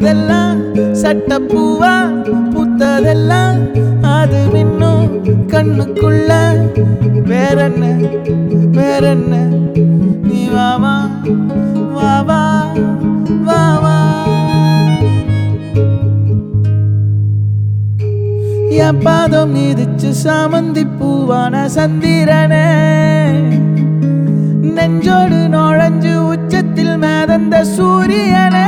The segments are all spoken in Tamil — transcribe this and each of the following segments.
பூத்ததெல்லாம் சட்டப்பூவா பூத்ததெல்லாம் அது இன்னும் கண்ணுக்குள்ள வேறென்ன வேறென்ன நீ வாவா வாவா வாவா என் பாதம் மீதிச்சு சாமந்தி பூவான சந்திரனே நெஞ்சோடு நுழைஞ்சு உச்சத்தில் மேதந்த சூரியனே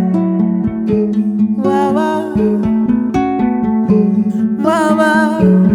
வா வா வா வா